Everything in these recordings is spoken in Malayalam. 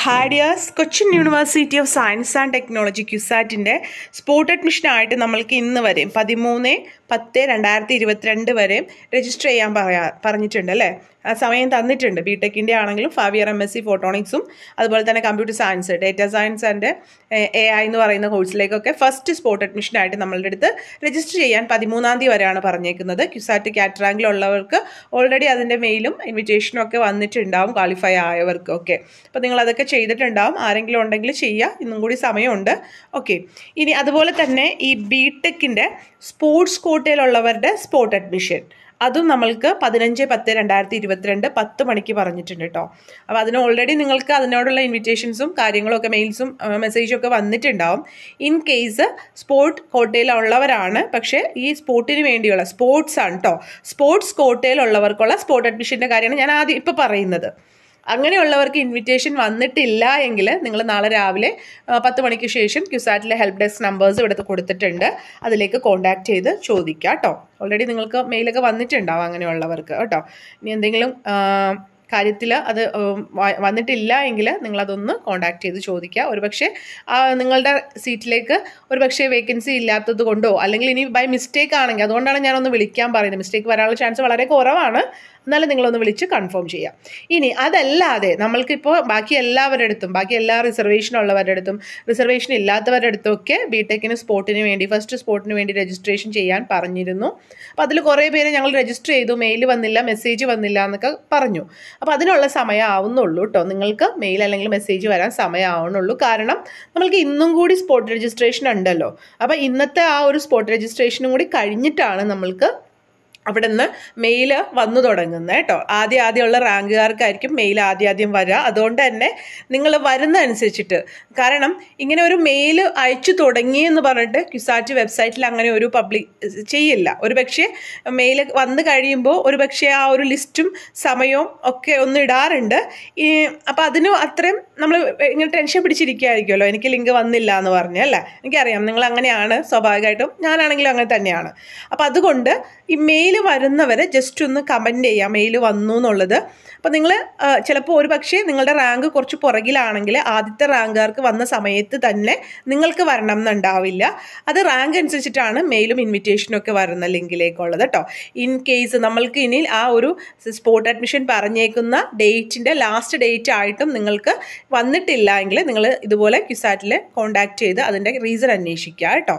ഹാഡിയാസ് Cochin University of Science and Technology ക്യുസാറ്റിൻ്റെ സ്പോട്ട് അഡ്മിഷനായിട്ട് നമ്മൾക്ക് ഇന്ന് വരെയും പതിമൂന്ന് പത്ത് രണ്ടായിരത്തി ഇരുപത്തിരണ്ട് വരെയും രജിസ്റ്റർ ചെയ്യാൻ പറയാ പറഞ്ഞിട്ടുണ്ട് അല്ലേ ആ സമയം തന്നിട്ടുണ്ട് ബി ടെക്കിൻ്റെ ആണെങ്കിലും five year M S C ഫോട്ടോണിക്സും അതുപോലെ തന്നെ computer science data science and A I എന്ന് പറയുന്ന കോഴ്സിലേക്കൊക്കെ ഫസ്റ്റ് സ്പോട്ട് അഡ്മിഷനായിട്ട് നമ്മളുടെ അടുത്ത് രജിസ്റ്റർ ചെയ്യാൻ പതിമൂന്നാം തീയതി വരെയാണ് പറഞ്ഞേക്കുന്നത് ക്യുസാറ്റ് കാറ്ററാങ്കിലുള്ളവർക്ക് ഓൾറെഡി അതിൻ്റെ മെയിലും ഇൻവിറ്റേഷനും ഒക്കെ വന്നിട്ടുണ്ടാവും ക്വാളിഫൈ ആയവർക്കൊക്കെ അപ്പോൾ നിങ്ങൾ അതൊക്കെ ചെയ്തിട്ടുണ്ടാവും ആരെങ്കിലും ഉണ്ടെങ്കിൽ ചെയ്യുക ഇന്നും കൂടി സമയമുണ്ട് ഓക്കെ ഇനി അതുപോലെ തന്നെ ഈ ബി ടെക്കിൻ്റെ സ്പോർട്സ് കോട്ടയിലുള്ളവരുടെ സ്പോട്ട് അഡ്മിഷൻ അതും നമ്മൾക്ക് പതിനഞ്ച് പത്ത് രണ്ടായിരത്തി ഇരുപത്തിരണ്ട് പത്ത് മണിക്ക് പറഞ്ഞിട്ടുണ്ട് കേട്ടോ അപ്പോൾ അതിന് ഓൾറെഡി നിങ്ങൾക്ക് അതിനോടുള്ള ഇൻവിറ്റേഷൻസും കാര്യങ്ങളും ഒക്കെ മെയിൽസും മെസ്സേജും ഒക്കെ വന്നിട്ടുണ്ടാവും ഇൻ കേസ് സ്പോർട്ട് കോട്ടയിലുള്ളവരാണ് പക്ഷേ ഈ സ്പോർട്ടിന് വേണ്ടിയുള്ള സ്പോർട്സ് ആണ് കേട്ടോ സ്പോർട്സ് കോട്ടയിലുള്ളവർക്കുള്ള സ്പോർട്ട് അഡ്മിഷൻ്റെ കാര്യമാണ് ഞാൻ ആദ്യം ഇപ്പോൾ പറയുന്നത് അങ്ങനെയുള്ളവർക്ക് ഇൻവിറ്റേഷൻ വന്നിട്ടില്ല എങ്കിൽ നിങ്ങൾ നാളെ രാവിലെ ആ, പത്ത് മണിക്ക് ശേഷം ക്യുസാറ്റിലെ ഹെൽപ്പ് ഡെസ്ക് നമ്പേഴ്സ് ഇവിടെ കൊടുത്തിട്ടുണ്ട് അതിലേക്ക് കോൺടാക്ട് ചെയ്ത് ചോദിക്കുക കേട്ടോ ഓൾറെഡി നിങ്ങൾക്ക് മെയിലൊക്കെ വന്നിട്ടുണ്ടാവും അങ്ങനെയുള്ളവർക്ക് കേട്ടോ ഇനി എന്തെങ്കിലും കാര്യത്തിൽ അത് ഉം, വ- വന്നിട്ടില്ല എങ്കിൽ നിങ്ങളതൊന്ന് കോൺടാക്ട് ചെയ്ത് ചോദിക്കുക ഒരുപക്ഷെ ആ, നിങ്ങളുടെ സീറ്റിലേക്ക് ഒരുപക്ഷെ വേക്കൻസി ഇല്ലാത്തത് കൊണ്ടോ അല്ലെങ്കിൽ ഇനി ബൈ മിസ്റ്റേക്ക് ആണെങ്കിൽ അതുകൊണ്ടാണ് ഞാനൊന്ന് വിളിക്കാൻ പറയുന്നത് മിസ്റ്റേക്ക് വരാനുള്ള ചാൻസ് വളരെ കുറവാണ് എന്നാലും നിങ്ങളൊന്ന് വിളിച്ച് കൺഫേം ചെയ്യാം ഇനി അതല്ലാതെ നമ്മൾക്കിപ്പോൾ ബാക്കി എല്ലാവരുടെ അടുത്തും ബാക്കി എല്ലാ റിസർവേഷൻ ഉള്ളവരുടെ അടുത്തും റിസർവേഷൻ ഇല്ലാത്തവരുടെ അടുത്തൊക്കെ ബി ടെക്കിന് സ്പോട്ടിന് വേണ്ടി ഫസ്റ്റ് സ്പോട്ടിന് വേണ്ടി രജിസ്ട്രേഷൻ ചെയ്യാൻ പറഞ്ഞിരുന്നു അപ്പോൾ അതിൽ കുറേ പേര് ഞങ്ങൾ രജിസ്റ്റർ ചെയ്തു മെയിൽ വന്നില്ല മെസ്സേജ് വന്നില്ല എന്നൊക്കെ പറഞ്ഞു അപ്പോൾ അതിനുള്ള സമയം ആവുന്നുള്ളൂ കേട്ടോ നിങ്ങൾക്ക് മെയിൽ അല്ലെങ്കിൽ മെസ്സേജ് വരാൻ സമയം ആവുന്നുള്ളൂ കാരണം നമ്മൾക്ക് ഇന്നും കൂടി സ്പോട്ട് രജിസ്ട്രേഷൻ ഉണ്ടല്ലോ അപ്പോൾ ഇന്നത്തെ ആ ഒരു സ്പോട്ട് രജിസ്ട്രേഷനും കൂടി കഴിഞ്ഞിട്ടാണ് നമ്മൾക്ക് അവിടെ നിന്ന് മെയിൽ വന്നു തുടങ്ങുന്നത് കേട്ടോ ആദ്യം ആദ്യമുള്ള റാങ്കുകാർക്കായിരിക്കും മെയിൽ ആദ്യം ആദ്യം വരിക അതുകൊണ്ട് തന്നെ നിങ്ങൾ വരുന്ന അനുസരിച്ചിട്ട് കാരണം ഇങ്ങനെ ഒരു മെയിൽ അയച്ചു തുടങ്ങി എന്ന് പറഞ്ഞിട്ട് ക്യുസാറ്റ് വെബ്സൈറ്റിൽ അങ്ങനെ ഒരു പബ്ലിക് ചെയ്യില്ല ഒരു പക്ഷേ മെയിൽ വന്നു കഴിയുമ്പോൾ ഒരു പക്ഷേ ആ ഒരു ലിസ്റ്റും സമയവും ഒക്കെ ഒന്ന് ഇടാറുണ്ട് ഈ അപ്പോൾ അതിനും അത്രയും നമ്മൾ ഇങ്ങനെ ടെൻഷൻ പിടിച്ചിരിക്കുകയായിരിക്കുമല്ലോ എനിക്ക് ലിങ്ക് വന്നില്ല എന്ന് പറഞ്ഞു അല്ലേ എനിക്കറിയാം നിങ്ങൾ അങ്ങനെയാണ് സ്വാഭാവികമായിട്ടും ഞാനാണെങ്കിലും അങ്ങനെ തന്നെയാണ് അപ്പോൾ അതുകൊണ്ട് ഈ മെയിൽ വരുന്നവരെ ജസ്റ്റ് ഒന്ന് കമൻറ്റ് ചെയ്യാം മെയിൽ വന്നു എന്നുള്ളത് അപ്പോൾ നിങ്ങൾ ചിലപ്പോൾ ഒരു പക്ഷേ നിങ്ങളുടെ റാങ്ക് കുറച്ച് പുറകിലാണെങ്കിൽ ആദ്യത്തെ റാങ്കുകാർക്ക് വന്ന സമയത്ത് തന്നെ നിങ്ങൾക്ക് വരണം എന്നുണ്ടാവില്ല അത് റാങ്ക് അനുസരിച്ചിട്ടാണ് മെയിലും ഇൻവിറ്റേഷനും ഒക്കെ വരുന്ന ലിങ്കിലേക്കുള്ളത് കേട്ടോ ഇൻ കേസ് നമ്മൾക്ക് ഇനി ആ ഒരു സ്പോട്ട് അഡ്മിഷൻ പറഞ്ഞേക്കുന്ന ഡേറ്റിൻ്റെ ലാസ്റ്റ് ഡേറ്റ് ആയിട്ടും നിങ്ങൾക്ക് വന്നിട്ടില്ല എങ്കിൽ നിങ്ങൾ ഇതുപോലെ ക്യുസാറ്റിൽ കോൺടാക്ട് ചെയ്ത് അതിൻ്റെ റീസൺ അന്വേഷിക്കുക കേട്ടോ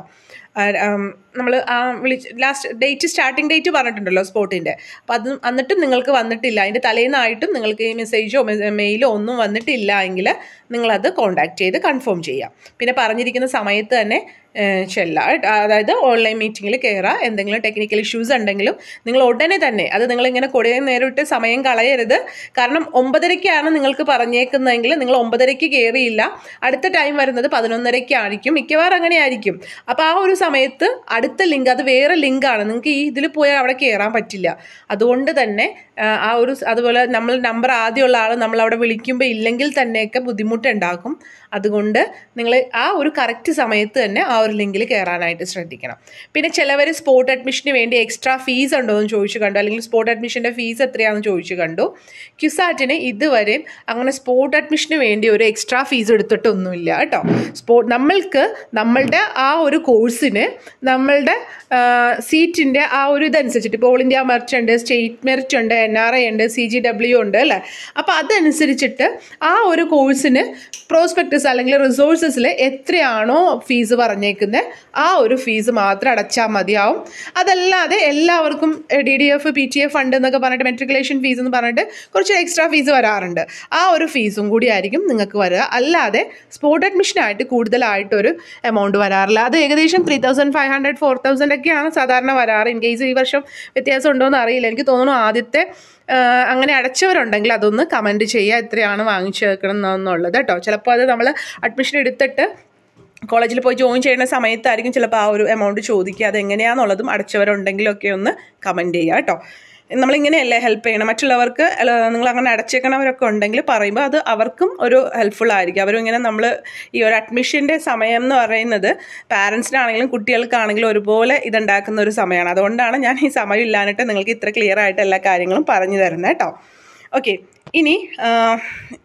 നമ്മൾ ആ വിളിച്ച് ലാസ്റ്റ് ഡേറ്റ് സ്റ്റാർട്ടിംഗ് ഡേറ്റ് പറഞ്ഞിട്ടുണ്ടല്ലോ സ്പോട്ടിൻ്റെ അപ്പോൾ അത് എന്നിട്ടും നിങ്ങൾക്ക് വന്നിട്ടില്ല അതിൻ്റെ തലേന്നായിട്ടും നിങ്ങൾക്ക് ഈ മെസ്സേജോ മെയിലോ ഒന്നും വന്നിട്ടില്ല എങ്കിൽ നിങ്ങളത് കോൺടാക്ട് ചെയ്ത് കൺഫേം ചെയ്യാം പിന്നെ പറഞ്ഞിരിക്കുന്ന സമയത്ത് തന്നെ ചെല്ല അതായത് ഓൺലൈൻ മീറ്റിങ്ങിൽ കയറുക എന്തെങ്കിലും ടെക്നിക്കൽ ഇഷ്യൂസ് ഉണ്ടെങ്കിലും നിങ്ങൾ ഉടനെ തന്നെ അത് നിങ്ങളിങ്ങനെ കുറേ നേരിട്ട് സമയം കളയരുത് കാരണം ഒമ്പതരയ്ക്കാണ് നിങ്ങൾക്ക് പറഞ്ഞേക്കുന്നതെങ്കിൽ നിങ്ങൾ ഒമ്പതരയ്ക്ക് കയറിയില്ല അടുത്ത ടൈം വരുന്നത് പതിനൊന്നരയ്ക്കായിരിക്കും മിക്കവാറും അങ്ങനെ ആയിരിക്കും അപ്പോൾ ആ ഒരു സമയത്ത് അടുത്ത ലിങ്ക് അത് വേറെ ലിങ്കാണ് നിങ്ങൾക്ക് ഈ ഇതിൽ പോയാൽ അവിടെ കയറാൻ പറ്റില്ല അതുകൊണ്ട് തന്നെ ആ, ആ ഒരു സ് അതുപോലെ നമ്മൾ നമ്പർ ആദ്യമുള്ള ആൾ നമ്മൾ അവിടെ വിളിക്കുമ്പോൾ ഇല്ലെങ്കിൽ തന്നെയൊക്കെ ബുദ്ധിമുട്ടുണ്ടാക്കും അതുകൊണ്ട് നിങ്ങൾ ആ ഒരു കറക്റ്റ് സമയത്ത് തന്നെ ആ ഒരു ലിങ്കിൽ കയറാനായിട്ട് ശ്രദ്ധിക്കണം പിന്നെ ചിലവർ സ്പോട്ട് അഡ്മിഷന് വേണ്ടി എക്സ്ട്രാ ഫീസ് ഉണ്ടോ എന്ന് ചോദിച്ചു കണ്ടു അല്ലെങ്കിൽ സ്പോട്ട് അഡ്മിഷൻ്റെ ഫീസ് എത്രയാണെന്ന് ചോദിച്ചു കണ്ടു ക്യുസാറ്റിന് ഇതുവരെ അങ്ങനെ സ്പോട്ട് അഡ്മിഷന് വേണ്ടി ഒരു എക്സ്ട്രാ ഫീസ് എടുത്തിട്ടൊന്നുമില്ല കേട്ടോ സ്പോട്ട് നമ്മൾക്ക് നമ്മളുടെ ആ ഒരു കോഴ്സിന് നമ്മളുടെ സീറ്റിൻ്റെ ആ ഒരു ഇതനുസരിച്ചിട്ട് ഇപ്പോൾ ഓൾ ഇന്ത്യ മെറിറ്റ് ഉണ്ട് സ്റ്റേറ്റ് മെറിറ്റ് ഉണ്ട് എൻ ആർ ഐ ഉണ്ട് സി ജി ഡബ്ല്യു ഉണ്ട് അല്ലേ അപ്പോൾ അതനുസരിച്ചിട്ട് ആ ഒരു കോഴ്സിന് പ്രോസ്പെക്ടസ് അല്ലെങ്കിൽ റിസോഴ്സസിൽ എത്രയാണോ ഫീസ് പറഞ്ഞേക്കുന്നത് ആ ഒരു ഫീസ് മാത്രം അടച്ചാൽ മതിയാവും അതല്ലാതെ എല്ലാവർക്കും D D F P T F fund എന്നൊക്കെ പറഞ്ഞിട്ട് മെട്രിക്കുലേഷൻ ഫീസ് എന്ന് പറഞ്ഞിട്ട് കുറച്ച് എക്സ്ട്രാ ഫീസ് വരാറുണ്ട് ആ ഒരു ഫീസും കൂടി ആയിരിക്കും നിങ്ങൾക്ക് വരിക അല്ലാതെ സ്പോട്ട് അഡ്മിഷനായിട്ട് കൂടുതലായിട്ടൊരു എമൗണ്ട് വരാറില്ല അത് ഏകദേശം three thousand five hundred four thousand ഒക്കെയാണ് സാധാരണ വരാറ് ഇൻ കേസ് ഈ വർഷം വ്യത്യാസം ഉണ്ടോ എന്ന് അറിയില്ല എനിക്ക് തോന്നുന്നു ആദ്യത്തെ ആ, അങ്ങനെ അടച്ചവരുണ്ടെങ്കിൽ അതൊന്ന് കമൻറ്റ് ചെയ്യുക എത്രയാണ് വാങ്ങിച്ചു വെക്കണം എന്നുള്ളത് കേട്ടോ ചിലപ്പോൾ അത് നമ്മൾ അഡ്മിഷൻ എടുത്തിട്ട് കോളേജിൽ പോയി ജോയിൻ ചെയ്യുന്ന സമയത്തായിരിക്കും ചിലപ്പോൾ ആ ഒരു എമൗണ്ട് ചോദിക്കുക അത് എങ്ങനെയാണെന്നുള്ളതും അടച്ചവരുണ്ടെങ്കിലൊക്കെ ഒന്ന് കമൻറ്റ് ചെയ്യുക കേട്ടോ നമ്മളിങ്ങനെയല്ലേ ഹെൽപ്പ് ചെയ്യണം മറ്റുള്ളവർക്ക് നിങ്ങൾ അങ്ങനെ അടച്ചേക്കണവരൊക്കെ ഉണ്ടെങ്കിൽ പറയുമ്പോൾ അത് അവർക്കും ഒരു ഹെൽപ്ഫുൾ ആയിരിക്കും അവരും ഇങ്ങനെ നമ്മൾ ഈ ഒരു അഡ്മിഷൻ്റെ സമയം എന്ന് പറയുന്നത് പാരൻസിനാണെങ്കിലും കുട്ടികൾക്കാണെങ്കിലും ഒരുപോലെ ഇതുണ്ടാക്കുന്ന ഒരു സമയമാണ് അതുകൊണ്ടാണ് ഞാൻ ഈ സമയം ഇല്ലാഞ്ഞിട്ട് നിങ്ങൾക്ക് ഇത്ര ക്ലിയർ ആയിട്ട് എല്ലാ കാര്യങ്ങളും പറഞ്ഞു തരുന്നത് കേട്ടോ ഓക്കെ ഇനി ആ,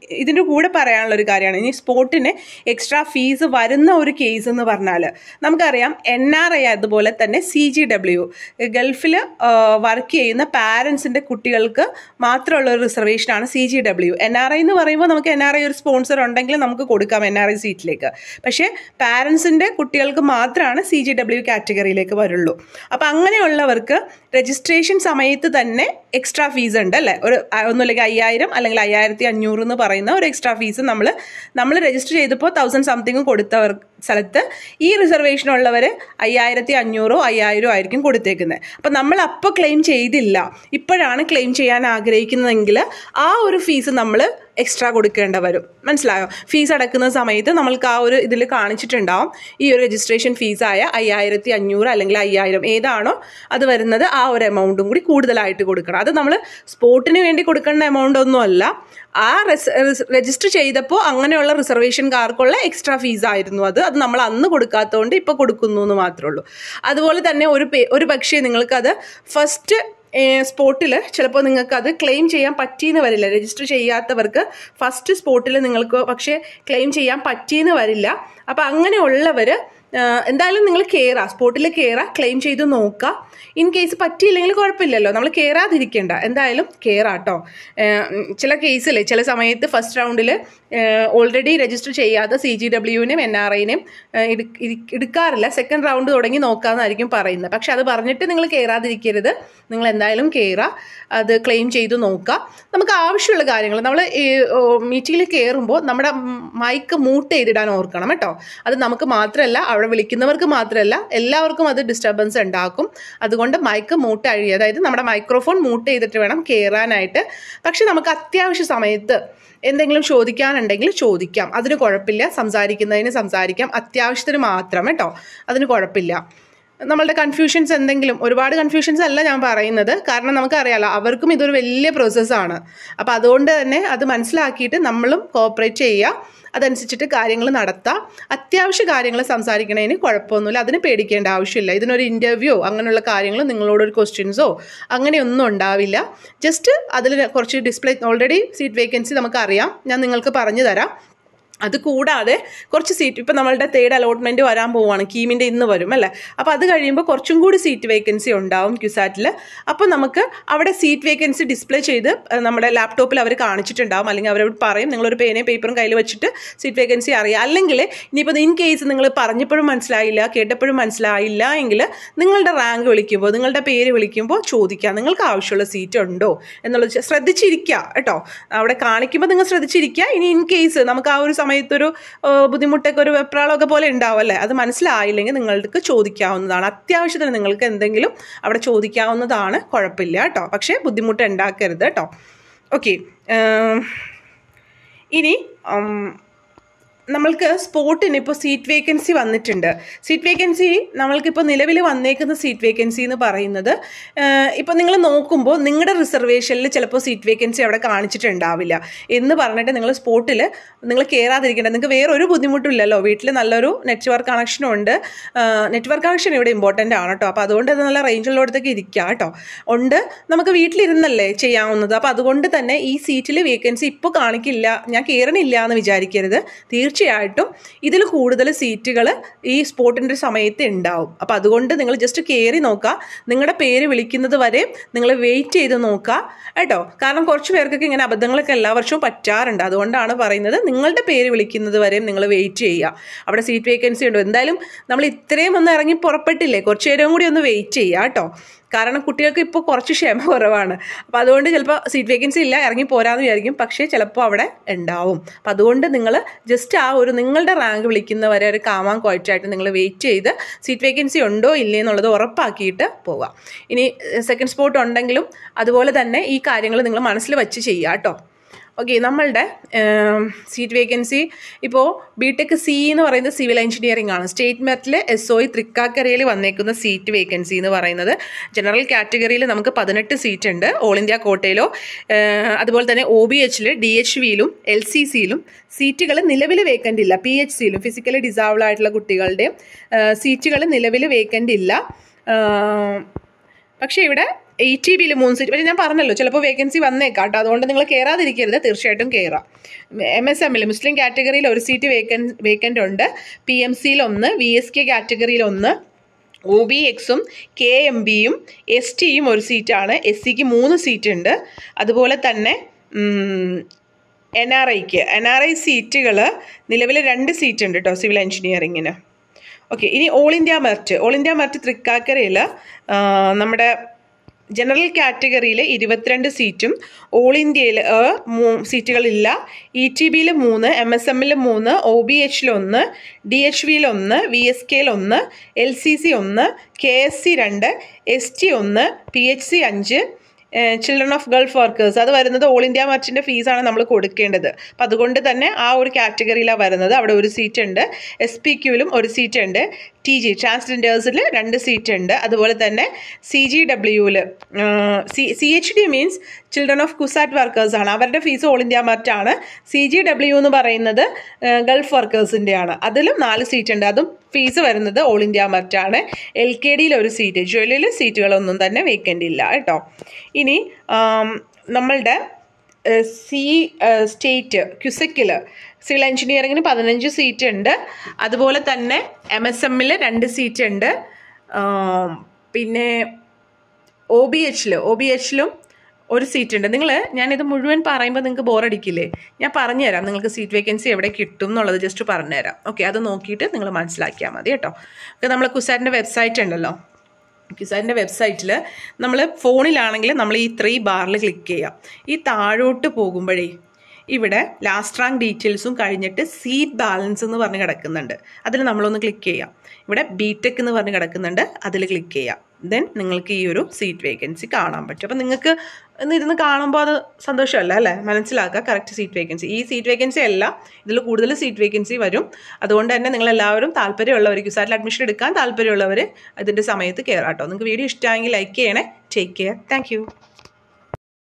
ഇതിൻ്റെ കൂടെ പറയാനുള്ള ഒരു കാര്യമാണ് ഇനി സ്പോർട്ടിന് എക്സ്ട്രാ ഫീസ് വരുന്ന ഒരു കേസ് എന്ന് പറഞ്ഞാൽ നമുക്കറിയാം എൻ ആർ ഐ അതുപോലെ തന്നെ സി ജി ഡബ്ല്യു ഗൾഫിൽ വർക്ക് ചെയ്യുന്ന പാരൻസിൻ്റെ കുട്ടികൾക്ക് മാത്രമുള്ള ഒരു റിസർവേഷനാണ് C G W N R I എന്ന് പറയുമ്പോൾ നമുക്ക് എൻ ആർ ഐ ഒരു സ്പോൺസർ ഉണ്ടെങ്കിൽ നമുക്ക് കൊടുക്കാം എൻ ആർ ഐ സീറ്റിലേക്ക് പക്ഷേ പാരൻസിൻ്റെ കുട്ടികൾക്ക് മാത്രമാണ് സി ജി ഡബ്ല്യു കാറ്റഗറിയിലേക്ക് വരുള്ളൂ അപ്പോൾ അങ്ങനെയുള്ളവർക്ക് രജിസ്ട്രേഷൻ സമയത്ത് തന്നെ എക്സ്ട്രാ ഫീസ് ഉണ്ട് അല്ലേ ഒരു അ- ഒന്നുമില്ലെങ്കിൽ അയ്യായിരം അല്ലെങ്കിൽ അയ്യായിരത്തി അഞ്ഞൂറ് എന്ന് പറയുന്ന ഒരു എക്സ്ട്രാ ഫീസ് നമ്മൾ നമ്മൾ രജിസ്റ്റർ ചെയ്തപ്പോൾ തൗസൻഡ് സംതിങ് കൊടുത്തവർ സ്ഥലത്ത് ഈ റിസർവേഷൻ ഉള്ളവർ അയ്യായിരത്തി അഞ്ഞൂറോ അയ്യായിരോ ആയിരിക്കും കൊടുത്തേക്കുന്നത് അപ്പം നമ്മൾ അപ്പോൾ ക്ലെയിം ചെയ്തില്ല ഇപ്പോഴാണ് ക്ലെയിം ചെയ്യാൻ ആഗ്രഹിക്കുന്നതെങ്കിൽ ആ ഒരു ഫീസ് നമ്മൾ എക്സ്ട്രാ കൊടുക്കേണ്ട വരും മനസ്സിലായോ ഫീസ് അടക്കുന്ന സമയത്ത് നമ്മൾക്ക് ആ ഒരു ഇതിൽ കാണിച്ചിട്ടുണ്ടാവും ഈ ഒരു രജിസ്ട്രേഷൻ ഫീസായ അയ്യായിരത്തി അഞ്ഞൂറ് അല്ലെങ്കിൽ അയ്യായിരം ഏതാണോ അത് വരുന്നത് ആ ഒരു എമൗണ്ടും കൂടി കൂടുതലായിട്ട് കൊടുക്കണം അത് നമ്മൾ സ്പോട്ടിന് വേണ്ടി കൊടുക്കേണ്ട എമൗണ്ട് ഒന്നും അല്ല ആ രജിസ്റ്റർ ചെയ്തപ്പോൾ അങ്ങനെയുള്ള റിസർവേഷൻകാർക്കുള്ള എക്സ്ട്രാ ഫീസ് ആയിരുന്നു അത് അത് നമ്മൾ അന്ന് കൊടുക്കാത്തതുകൊണ്ട് ഇപ്പോൾ കൊടുക്കുന്നു എന്ന് മാത്രമേ ഉള്ളൂ അതുപോലെ തന്നെ ഒരു പേ ഒരു പക്ഷേ നിങ്ങൾക്കത് ഫസ്റ്റ് സ്പോട്ടിൽ ചിലപ്പോൾ നിങ്ങൾക്ക് അത് ക്ലെയിം ചെയ്യാൻ പറ്റിയെന്ന് വരില്ല രജിസ്റ്റർ ചെയ്യാത്തവർക്ക് ഫസ്റ്റ് സ്പോട്ടിൽ നിങ്ങൾക്ക് പക്ഷേ ക്ലെയിം ചെയ്യാൻ പറ്റിയെന്ന് വരില്ല അപ്പോൾ അങ്ങനെയുള്ളവർ എന്തായാലും നിങ്ങൾ കയറുക സ്പോട്ടിൽ കയറുക ക്ലെയിം ചെയ്ത് നോക്കുക ഇൻ കേസ് പറ്റിയില്ലെങ്കിൽ കുഴപ്പമില്ലല്ലോ നമ്മൾ കയറാതിരിക്കേണ്ട എന്തായാലും കയറാം കേട്ടോ ചില കേസിൽ ചില സമയത്ത് ഫസ്റ്റ് റൗണ്ടിൽ ഓൾറെഡി രജിസ്റ്റർ ചെയ്യാത്ത സി ജി ഡബ്ല്യുവിനും എൻ ആർ ഐനെയും എടുക്കാറില്ല സെക്കൻഡ് റൗണ്ട് തുടങ്ങി നോക്കാമെന്നായിരിക്കും പറയുന്നത് പക്ഷെ അത് പറഞ്ഞിട്ട് നിങ്ങൾ കയറാതിരിക്കരുത് നിങ്ങൾ എന്തായാലും കയറുക അത് ക്ലെയിം ചെയ്ത് നോക്കുക നമുക്ക് ആവശ്യമുള്ള കാര്യങ്ങൾ നമ്മൾ മീറ്റിങ്ങിൽ കയറുമ്പോൾ നമ്മുടെ മൈക്ക് മൂട്ട് ചെയ്തിടാൻ ഓർക്കണം കേട്ടോ അത് നമുക്ക് മാത്രമല്ല അവിടെ വിളിക്കുന്നവർക്ക് മാത്രമല്ല എല്ലാവർക്കും അത് ഡിസ്റ്റർബൻസ് ഉണ്ടാക്കും അതുകൊണ്ട് മൈക്ക് മൂട്ട് അഴി അതായത് നമ്മുടെ മൈക്രോഫോൺ മൂട്ട് ചെയ്തിട്ട് വേണം കയറാനായിട്ട് പക്ഷെ നമുക്ക് അത്യാവശ്യ സമയത്ത് എന്തെങ്കിലും ചോദിക്കാനുണ്ടെങ്കിൽ ചോദിക്കാം അതിന് കുഴപ്പമില്ല സംസാരിക്കുന്നതിന് സംസാരിക്കാം അത്യാവശ്യത്തിന് മാത്രം കേട്ടോ അതിന് കുഴപ്പമില്ല നമ്മളുടെ കൺഫ്യൂഷൻസ് എന്തെങ്കിലും ഒരുപാട് കൺഫ്യൂഷൻസ് അല്ല ഞാൻ പറയുന്നത് കാരണം നമുക്കറിയാലോ അവർക്കും ഇതൊരു വലിയ പ്രോസസ്സാണ് അപ്പോൾ അതുകൊണ്ട് തന്നെ അത് മനസ്സിലാക്കിയിട്ട് നമ്മളും കോപ്പറേറ്റ് ചെയ്യുക അതനുസരിച്ചിട്ട് കാര്യങ്ങൾ നടത്താം അത്യാവശ്യ കാര്യങ്ങൾ സംസാരിക്കണതിന് കുഴപ്പമൊന്നുമില്ല അതിന് പേടിക്കേണ്ട ആവശ്യമില്ല ഇതിനൊരു ഇൻ്റർവ്യൂ അങ്ങനെയുള്ള കാര്യങ്ങൾ നിങ്ങളോടൊരു ക്വസ്റ്റ്യൻസോ അങ്ങനെയൊന്നും ഉണ്ടാവില്ല ജസ്റ്റ് അതിൽ കുറച്ച് ഡിസ്പ്ലേ ഓൾറെഡി സീറ്റ് വേക്കൻസി നമുക്കറിയാം ഞാൻ നിങ്ങൾക്ക് പറഞ്ഞു തരാം അത് കൂടാതെ കുറച്ച് സീറ്റ് ഇപ്പം നമ്മളുടെ തേർഡ് അലോട്ട്മെൻറ്റ് വരാൻ പോവുകയാണ് കീമിൻ്റെ ഇന്ന് വരും അല്ലേ അപ്പോൾ അത് കഴിയുമ്പോൾ കുറച്ചും കൂടി സീറ്റ് വേക്കൻസി ഉണ്ടാവും ക്യുസാറ്റിൽ അപ്പോൾ നമുക്ക് അവിടെ സീറ്റ് വേക്കൻസി ഡിസ്പ്ലേ ചെയ്ത് അഹ് നമ്മുടെ ലാപ്ടോപ്പിൽ അവർ കാണിച്ചിട്ടുണ്ടാവും അല്ലെങ്കിൽ അവരോട് പറയും നിങ്ങളൊരു പേനയും പേപ്പറും കയ്യിൽ വെച്ചിട്ട് സീറ്റ് വേക്കൻസി അറിയാം അല്ലെങ്കിൽ ഇനിയിപ്പോൾ ഇൻ കേസ് നിങ്ങൾ പറഞ്ഞപ്പോഴും മനസ്സിലായില്ല കേട്ടപ്പോഴും മനസ്സിലായില്ല എങ്കിൽ നിങ്ങളുടെ റാങ്ക് വിളിക്കുമ്പോൾ നിങ്ങളുടെ പേര് വിളിക്കുമ്പോൾ ചോദിക്കുക നിങ്ങൾക്ക് ആവശ്യമുള്ള സീറ്റ് ഉണ്ടോ എന്നുള്ളത് ശ്രദ്ധിച്ചിരിക്കുക കേട്ടോ അവിടെ കാണിക്കുമ്പോൾ നിങ്ങൾ ശ്രദ്ധിച്ചിരിക്കുക ഇനി ഇൻ കേസ് നമുക്ക് ആ ഒരു സമയത്തൊരു ആ, ബുദ്ധിമുട്ടൊക്കെ ഒരു വെപ്രാളമൊക്കെ പോലെ ഉണ്ടാവും അല്ലേ അത് മനസ്സിലായില്ലെങ്കിൽ നിങ്ങൾക്ക് ചോദിക്കാവുന്നതാണ് അത്യാവശ്യത്തിന് നിങ്ങൾക്ക് എന്തെങ്കിലും അവിടെ ചോദിക്കാവുന്നതാണ് കുഴപ്പമില്ല കേട്ടോ പക്ഷേ ബുദ്ധിമുട്ട് ഉണ്ടാക്കരുത് കേട്ടോ ഓക്കെ ഇനി ഉം, നമ്മൾക്ക് സ്പോട്ടിന് ഇപ്പോൾ സീറ്റ് വേക്കൻസി വന്നിട്ടുണ്ട് സീറ്റ് വേക്കൻസി നമ്മൾക്കിപ്പോൾ നിലവിൽ വന്നേക്കുന്ന സീറ്റ് വേക്കൻസി എന്ന് പറയുന്നത് ഇപ്പോൾ നിങ്ങൾ നോക്കുമ്പോൾ നിങ്ങളുടെ റിസർവേഷനിൽ ചിലപ്പോൾ സീറ്റ് വേക്കൻസി അവിടെ കാണിച്ചിട്ടുണ്ടാവില്ല എന്ന് പറഞ്ഞിട്ട് നിങ്ങൾ സ്പോട്ടിൽ നിങ്ങൾ കയറാതിരിക്കേണ്ടത് നിങ്ങൾക്ക് വേറെ ഒരു ബുദ്ധിമുട്ടും ഇല്ലല്ലോ വീട്ടിൽ നല്ലൊരു നെറ്റ്വർക്ക് കണക്ഷനും ഉണ്ട് നെറ്റ്വർക്ക് കണക്ഷൻ ഇവിടെ ഇമ്പോർട്ടൻ്റ് ആണ് കേട്ടോ അപ്പോൾ അതുകൊണ്ട് അത് നല്ല റേഞ്ചുള്ളടത്തൊക്കെ ഇരിക്കുക കേട്ടോ ഉണ്ട് നമുക്ക് വീട്ടിലിരുന്നല്ലേ ചെയ്യാവുന്നത് അപ്പോൾ അതുകൊണ്ട് തന്നെ ഈ സീറ്റിൽ വേക്കൻസി ഇപ്പോൾ കാണിക്കില്ല ഞാൻ കയറണില്ല എന്ന് വിചാരിക്കരുത് തീർച്ചയായിട്ടും ഇതിൽ കൂടുതൽ സീറ്റുകൾ ഈ സ്പോട്ടിൻ്റെ സമയത്ത് ഉണ്ടാവും അപ്പോൾ അതുകൊണ്ട് നിങ്ങൾ ജസ്റ്റ് കയറി നോക്കുക നിങ്ങളുടെ പേര് വിളിക്കുന്നത് വരെ നിങ്ങൾ വെയിറ്റ് ചെയ്ത് നോക്കുക കേട്ടോ കാരണം കുറച്ച് പേർക്കൊക്കെ ഇങ്ങനെ അബദ്ധങ്ങളൊക്കെ എല്ലാ വർഷവും പറ്റാറുണ്ട് അതുകൊണ്ടാണ് പറയുന്നത് നിങ്ങളുടെ പേര് വിളിക്കുന്നത് വരെയും നിങ്ങൾ വെയിറ്റ് ചെയ്യുക അവിടെ സീറ്റ് വേക്കൻസി ഉണ്ട് എന്തായാലും നമ്മൾ ഇത്രയും ഒന്ന് ഇറങ്ങി പുറപ്പെട്ടില്ലേ കുറച്ച് നേരം കൂടി ഒന്ന് വെയിറ്റ് ചെയ്യുക കേട്ടോ കാരണം കുട്ടികൾക്ക് ഇപ്പോൾ കുറച്ച് ക്ഷമ കുറവാണ് അപ്പോൾ അതുകൊണ്ട് ചിലപ്പോൾ സീറ്റ് വേക്കൻസി ഇല്ല ഇറങ്ങി പോരാന്ന് വിചാരിക്കും പക്ഷേ ചിലപ്പോൾ അവിടെ ഉണ്ടാവും അപ്പോൾ അതുകൊണ്ട് നിങ്ങൾ ജസ്റ്റ് ആ ഒരു നിങ്ങളുടെ റാങ്ക് വിളിക്കുന്നവരെ ഒരു കാമാൻ ക്വയറ്റായിട്ട് നിങ്ങൾ വെയിറ്റ് ചെയ്ത് സീറ്റ് വേക്കൻസി ഉണ്ടോ ഇല്ലേ എന്നുള്ളത് ഉറപ്പാക്കിയിട്ട് പോവാം ഇനി സെക്കൻഡ് സ്പോട്ട് ഉണ്ടെങ്കിലും അതുപോലെ തന്നെ ഈ കാര്യങ്ങൾ നിങ്ങൾ മനസ്സിൽ വെച്ച് ചെയ്യുക കേട്ടോ ഓക്കെ നമ്മളുടെ സീറ്റ് വേക്കൻസി ഇപ്പോൾ ബി ടെക് സി എന്ന് പറയുന്നത് സിവിൽ എഞ്ചിനീയറിംഗ് ആണ് സ്റ്റേറ്റ് മെറിറ്റിൽ എസ് ഒ തൃക്കാക്കരയിൽ വന്നേക്കുന്ന സീറ്റ് വേക്കൻസി എന്ന് പറയുന്നത് ജനറൽ കാറ്റഗറിയിൽ നമുക്ക് പതിനെട്ട് സീറ്റ് ഉണ്ട് ഓൾ ഇന്ത്യ കോട്ടയിലോ ഏഹ്, അതുപോലെ തന്നെ ഒ ബി എച്ചിൽ ഡി എച്ച് വിയിലും എൽ സി സിയിലും സീറ്റുകൾ നിലവിൽ വേക്കൻ്റ് ഇല്ല പി എച്ച് സിയിലും ഫിസിക്കലി ഡിസേബിൾ ആയിട്ടുള്ള കുട്ടികളുടെയും സീറ്റുകൾ നിലവിൽ വേക്കൻ്റ് ഇല്ല ഏഹ്, പക്ഷേ ഇവിടെ എ ടി ബിയിൽ മൂന്ന് സീറ്റ് പക്ഷേ ഞാൻ പറഞ്ഞല്ലോ ചിലപ്പോൾ വേക്കൻസി വന്നേക്കാം കേട്ടോ അതുകൊണ്ട് നിങ്ങൾ കയറാതിരിക്കരുത് തീർച്ചയായിട്ടും കയറാം എം എസ് എമ്മിൽ മുസ്ലിം കാറ്റഗറിയിൽ ഒരു സീറ്റ് വേക്കൻ വേക്കൻ്റ് ഉണ്ട് പി എം സിയിൽ ഒന്ന് വി എസ് കെ കാറ്റഗറിയിൽ ഒന്ന് ഒ ബി എക്സും കെ എം ബിയും എസ് ടിയും ഒരു സീറ്റാണ് എസ് സിക്ക് മൂന്ന് സീറ്റ് ഉണ്ട് അതുപോലെ തന്നെ എൻ ആർ ഐക്ക് എൻ ആർ ഐ സീറ്റുകൾ നിലവിൽ രണ്ട് സീറ്റ് ഉണ്ട് കേട്ടോ സിവിൽ എഞ്ചിനീയറിങ്ങിന് ഓക്കെ ഇനി all India merit all India merit തൃക്കാക്കരയിൽ നമ്മുടെ ജനറൽ കാറ്റഗറിയിൽ ഇരുപത്തിരണ്ട് സീറ്റും ഓൾ ഇന്ത്യയിൽ സീറ്റുകളില്ല ഇ ടി ബിയിൽ മൂന്ന് എം എസ് എമ്മിൽ മൂന്ന് ഒ ബി എച്ചിൽ ഒന്ന് ഡി എച്ച് വിയിൽ ഒന്ന് വി എസ് കെയിൽ ഒന്ന് എൽ സി സി ഒന്ന് കെ എസ് സി രണ്ട് എസ് ടി ഒന്ന് പി എച്ച് സി അഞ്ച് ചിൽഡ്രൻ ഓഫ് ഗൾഫ് വർക്കേഴ്സ് അത് വരുന്നത് ഓൾ ഇന്ത്യ മർച്ചിൻ്റെ ഫീസാണ് നമ്മൾ കൊടുക്കേണ്ടത് അപ്പം അതുകൊണ്ട് തന്നെ ആ ഒരു കാറ്റഗറിയിലാണ് വരുന്നത് അവിടെ ഒരു സീറ്റ് ഉണ്ട് എസ് പി ക്യൂവിലും ഒരു സീറ്റ് ഉണ്ട് ടി ജി ട്രാൻസ്ജെൻഡേഴ്സിൽ രണ്ട് സീറ്റ് ഉണ്ട് അതുപോലെ തന്നെ സി ജി ഡബ്ല്യുവിൽ C C H D means children of CUSAT workers ആണ് അവരുടെ ഫീസ് ഓൾ ഇന്ത്യ മറ്റാണ് സി ജി ഡബ്ല്യു എന്ന് പറയുന്നത് ഗൾഫ് വർക്കേഴ്സിൻ്റെ ആണ് അതിലും നാല് സീറ്റ് ഉണ്ട് അതും ഫീസ് വരുന്നത് ഓൾ ഇന്ത്യ മറ്റാണ് എൽ കെ ഡിയിൽ ഒരു സീറ്റ് ജ്വല്ലിൽ സീറ്റുകളൊന്നും തന്നെ വേക്കൻ്റ് ഇല്ല കേട്ടോ ഇനി നമ്മളുടെ സി സ്റ്റേറ്റ് ക്യുസക്കിൽ സിവിൽ എഞ്ചിനീയറിങ്ങിന് പതിനഞ്ച് സീറ്റ് ഉണ്ട് അതുപോലെ തന്നെ എം എസ് എമ്മിൽ രണ്ട് സീറ്റ് ഉണ്ട് പിന്നെ ഒ ബി എച്ചിൽ ഒ ബി എച്ചിലും ഒരു സീറ്റ് ഉണ്ട് നിങ്ങൾ ഞാനിത് മുഴുവൻ പറയുമ്പോൾ നിങ്ങൾക്ക് ബോറടിക്കില്ലേ ഞാൻ പറഞ്ഞുതരാം നിങ്ങൾക്ക് സീറ്റ് വേക്കൻസി എവിടെ കിട്ടും എന്നുള്ളത് ജസ്റ്റ് പറഞ്ഞുതരാം ഓക്കെ അത് നോക്കിയിട്ട് നിങ്ങൾ മനസ്സിലാക്കിയാൽ മതി കേട്ടോ ഒക്കെ നമ്മൾ കുസാറ്റിൻ്റെ വെബ്സൈറ്റ് ഉണ്ടല്ലോ കിസാറിൻ്റെ വെബ്സൈറ്റിൽ നമ്മൾ ഫോണിലാണെങ്കിൽ നമ്മൾ ഈ ത്രീ ബാറിൽ ക്ലിക്ക് ചെയ്യാം ഈ താഴോട്ട് പോകുമ്പോഴേ ഇവിടെ ലാസ്റ്റ് റാങ്ക് ഡീറ്റെയിൽസും കഴിഞ്ഞിട്ട് സീറ്റ് ബാലൻസ് എന്ന് പറഞ്ഞ് കിടക്കുന്നുണ്ട് അതിൽ നമ്മളൊന്ന് ക്ലിക്ക് ചെയ്യാം ഇവിടെ ബി ടെക് എന്ന് പറഞ്ഞ് കിടക്കുന്നുണ്ട് അതിൽ ക്ലിക്ക് ചെയ്യാം ദെൻ നിങ്ങൾക്ക് ഈ ഒരു സീറ്റ് വേക്കൻസി കാണാൻ പറ്റും അപ്പം നിങ്ങൾക്ക് ഇരുന്ന് കാണുമ്പോൾ അത് സന്തോഷമല്ല അല്ലേ മനസ്സിലാക്കുക കറക്റ്റ് സീറ്റ് വേക്കൻസി ഈ സീറ്റ് വേക്കൻസി അല്ല ഇതിൽ കൂടുതൽ സീറ്റ് വേക്കൻസി വരും അതുകൊണ്ട് തന്നെ നിങ്ങൾ എല്ലാവരും താല്പര്യമുള്ളവർ ക്യുസാറ്റിൽ അഡ്മിഷൻ എടുക്കാൻ താല്പര്യമുള്ളവർ അതിൻ്റെ സമയത്ത് കയറാട്ടോ നിങ്ങൾക്ക് വീഡിയോ ഇഷ്ടമായെങ്കിൽ ലൈക്ക് ചെയ്യണേ ടേക്ക് കെയർ താങ്ക്